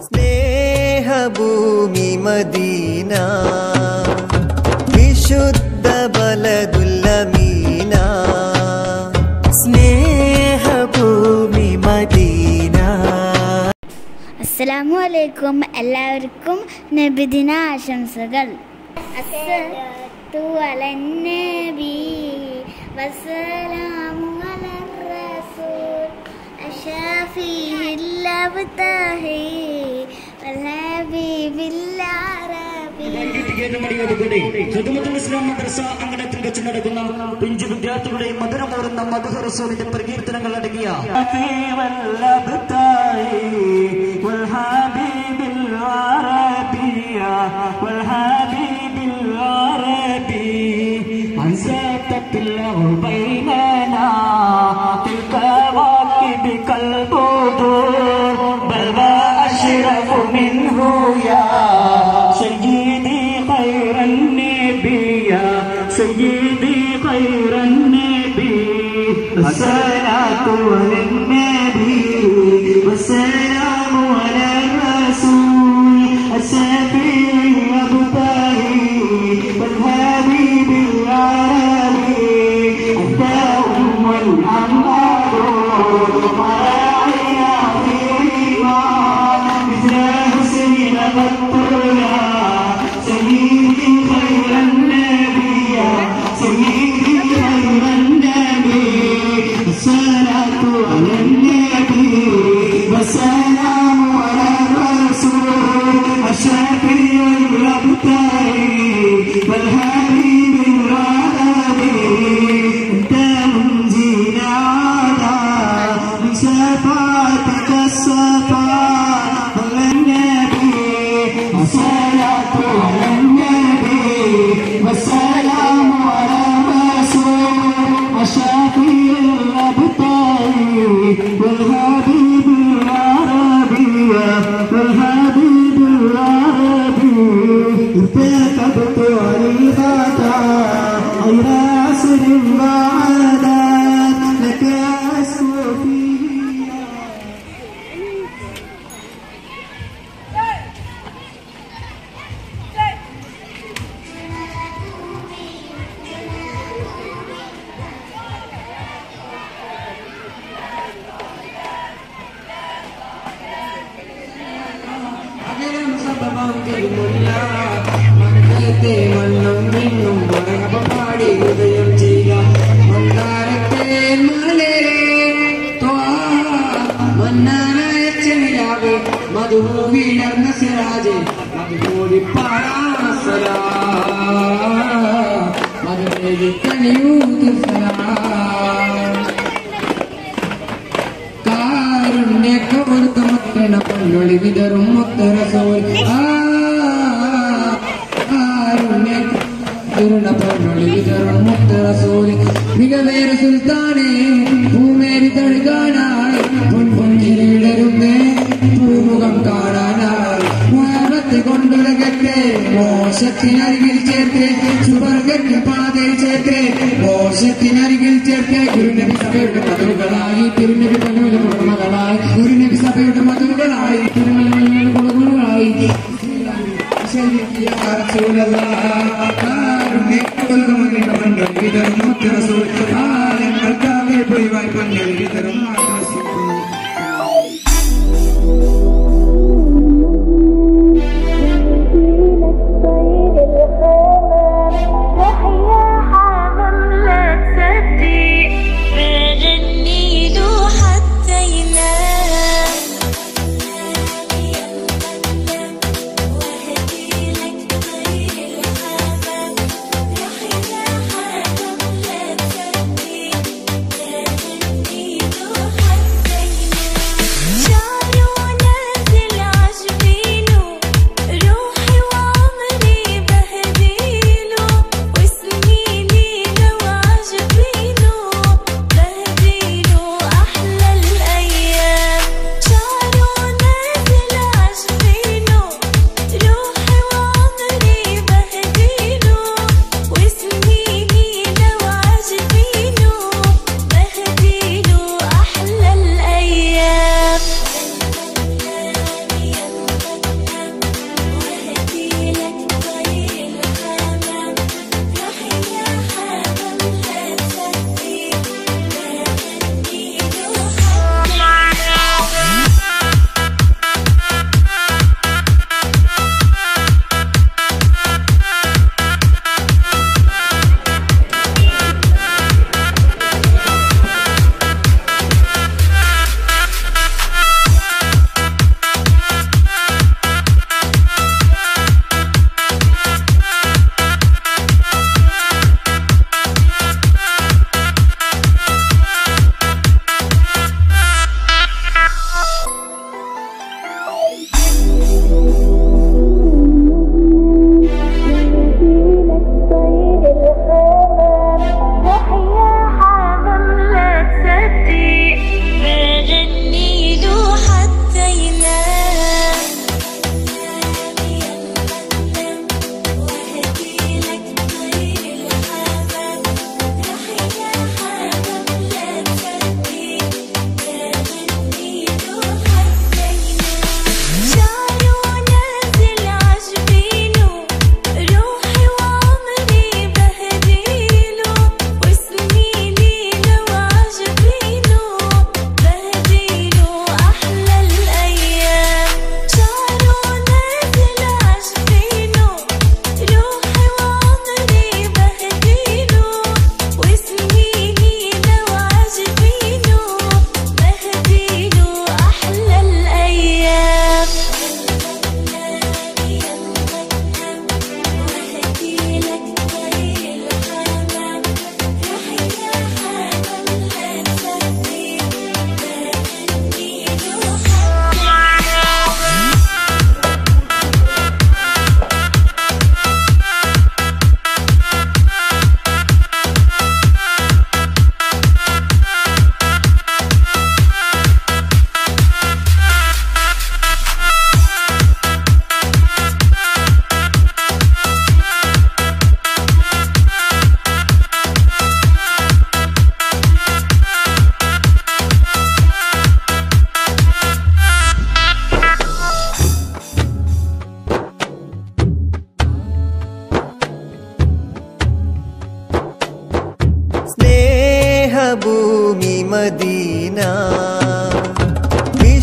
സ്നേഹഭൂമി Medina വിശുദ്ധ ബലദുല്ലമീന സ്നേഹഭൂമി Medina അസ്സലാമു അലൈക്കും എല്ലാവർക്കും നബിദിന ആശംസകൾ അസ്സലാത്തു അലന്നബി വസ്സലാമു അലർ റസൂൽ അശഫീഹിൽ അബ്താഹി വൽഹബീബിൽ അറബി ചുറ്റുമുത്തുൽ ഇസ്ലാം മദ്രസ അങ്കണത്തിൽ വെച്ച് നടക്കുന്ന പിഞ്ചു വിദ്യാർത്ഥികളുടെ മധുരമോറുന്ന മധുഹറസോവിന്റെ പ്രകീർത്തനങ്ങൾ അടങ്ങിയ أنساتك الله بيننا في الكواكب كالبدور بل ما أشرف منه يا سيدي خير النبي يا سيدي خير النبي الصلاة على النبي والسلام على الرسول الشفيع المبتغي والحبيب العربي أنت أم الأنبار وراعي عظيما مثل حسين قطرنا سيدي خير النبي سيدي خير النبي الصلاة على النبي والسلام على الرسول الشفيع المبتغي والحبيب العربي انت منزل عادا من شفاعتك الصفاء على النبي الصلاة على النبي والسلام على الرسول الشفيع الأبطال والحبيب العربي والحبيب العربي ارتكبت الخطا غير عسر وعادات لك أسوأ فيه അകലം സബബം കെൽമുല്ല മണ്ഡലത്തെ മണ്ണും മിന്നും മടങ്ങപ്പ പാടി ഉദയം ചെയ്യുക മന്ദാരത്തെ മലരെ മന്നാനായ ചെവിലാവ് മധുവിടർന്ന സിറാജ് മധുപോലി പാടാസലാ മധുരേലി കനിയൂതു സലാം കാരുണ്യൊക്കെ കൊടുത്ത മക്കണ പൊന്നൊളി വിതറും മുത്തരസോൽ കാരുണ്യ പൊന്നൊളി വിതറും മുത്തരസോൽ മികവേറെ സുൽത്താനെ ഭൂമേരി തഴുകാനായി പൊൻപൊഞ്ചിരി വിടരുന്നേ പൂമുഖം കാണാനായി മുഹബത്ത് കൊണ്ടുലകത്തെ മോശത്തിനരികിൽ ചേർത്ത് സുവർഗത്തിൽ പാതയിൽ ചേർത്ത് മോശത്തിനരികിൽ ചേർത്ത് ഗുരുനബി സഭയുടെ മധുരകളായി തിരുനബി തങ്ങളുടെ കുടുംബങ്ങളായി ഗുരുനബി സഭയുടെ മധുരകളായി തിരുമലയുടെ കുടുംബങ്ങളായി ആലങ്ങൾക്കാകെ പൊഴിവായി പൊന്നൽ വിതറും حتى ينام وهدي لك طير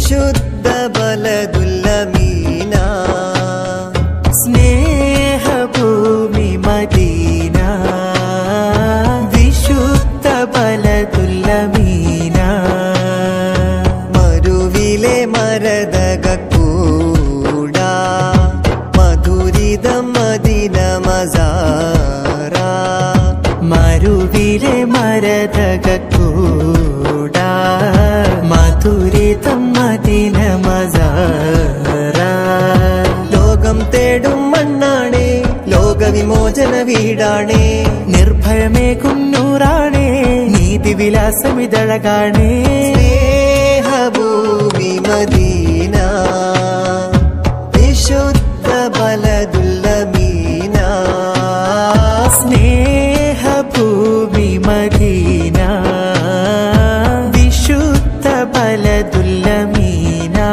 വിശുദ്ധ ബലദുല്ലമീന സ്നേഹഭൂമി മദീന വിശുദ്ധ ബലതുല്ലമീന മരുവിലെ മരതക കൂട മധുരിതം മദിന മസാറ മരുവിലെ മരതക കൂട മധുരിതം മദിന മസാറ ലോകം തേടും മണ്ണാണേ ലോകവിമോചന വീടാണേ നിർഭയമേകും നൂറാണേ നീതിവിലാസമിതഴകാണേ സ്നേഹഭൂമി മദീന വിശുദ്ധ ബലദുല്ലമീന സ്നേഹഭൂമി മദീന വിശുദ്ധ ബലതുല്ലമീന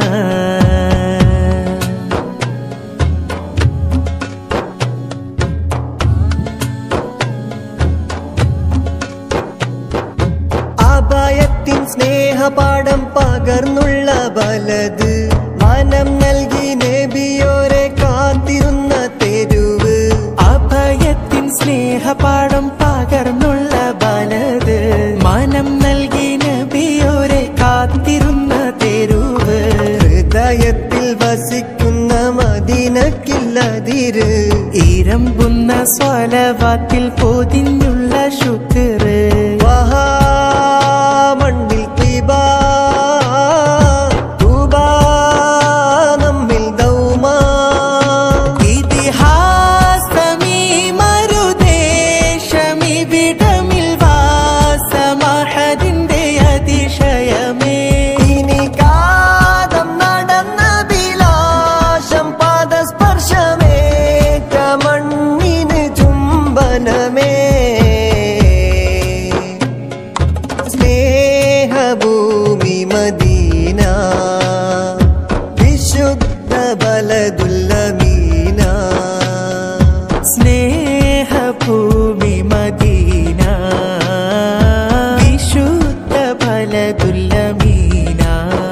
അഭയത്തിൻ സ്നേഹപാഠം പകർന്നുള്ള ബലത് മനം നൽകി നബിയോരെ കാത്തിരുന്ന തെരുവ് അഭയത്തിൻ സ്നേഹപാഠം പകർന്നുള്ള ബലത് മനം നൽകി നബിയോരെ കാത്തിരുന്ന തെരുവ് ഹൃദയത്തിൽ വസിക്കുന്ന മദീനക്കില്ലതിര് ഇരമ്പുന്ന സ്വലവാത്തിൽ പൊതിഞ്ഞുള്ള ശുക്ര് വഹാ മണ്ണിൽ തീബാ തൂബാ നമ്മിൽ ദൗമാ ഇതിഹാസമീ മരുദേശമിവിടമിൽ വാസമഹദിന്റെ അതിശയമേ ഇനി കാതം നടന്ന വിലാശം പാദസ്പർശമേറ്റ മണ്ണിന് ചുംബനമേ സ്നേഹഭൂമി മദീന വിശുദ്ധ ബലദുല്ലമീന സ്നേഹഭൂമി മദീന വിശുദ്ധ ഫലതുല്ലമീന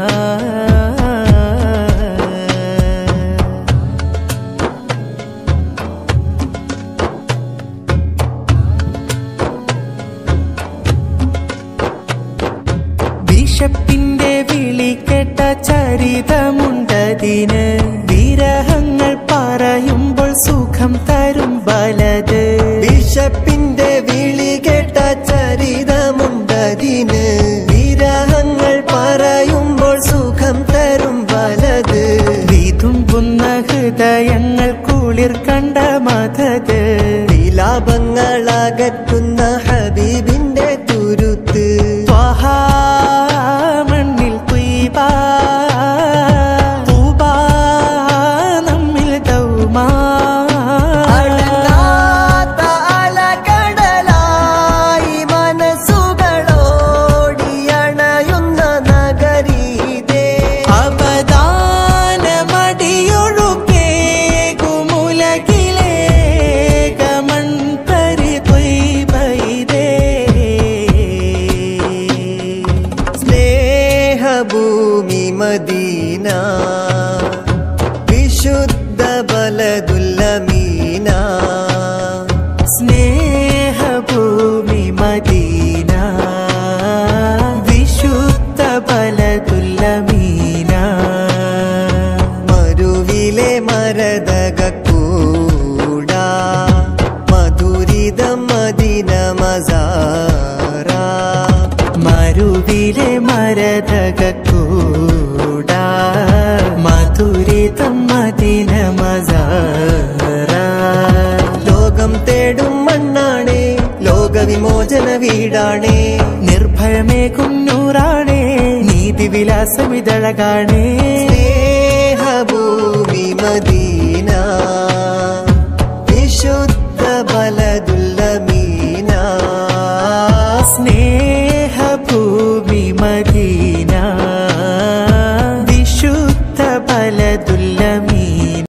ബിഷപ്പിന്റെ വിളി കേട്ട ചരിതമുണ്ടതിന് വിരഹങ്ങൾ പറയുമ്പോൾ സുഖം തരും ബലത് ബിഷപ്പിന്റെ വിളി കേട്ട ചരിതമുണ്ടതിന് വിരഹങ്ങൾ പറയുമ്പോൾ സുഖം തരും വലത് വിതുമ്പുന്ന ഹൃദയങ്ങൾ കുളിർ കണ്ട മതത് വിലാപങ്ങളകറ്റുന്ന ഹബീബിന്റെ തുരുത്ത് ത്വഹാ മണ്ണിൽ തുയ്ബാ, തൂബാ നമ്മിൽ ദൗമാ. അടങ്ങാത്ത അലകടലായി മനസ്സുകളോടിയണയുന്ന നഗരീതേ അവദാനമടിയൊഴുക്കേകുമുലകിലേകമൺപരി ത്വയ്ബൈതേ. സ്നേഹഭൂമി മദീന വിശുദ്ധ ബലദുല്ലമീന സ്നേഹഭൂമി മദീന വിശുദ്ധ ബലതുല്ലമീന മരുവിലെ മരതക കൂട മധുരിതം മദിന മസാറ മരുവിലെ മരതക കൂട മധുരിതം മദിന മസാറ ലോകം തേടും മണ്ണാണേ ലോകവിമോചന വീടാണേ നിർഭയമേകും നൂറാണേ നീതിവിലാസമിതഴകാണേ സ്നേഹഭൂമി മദീന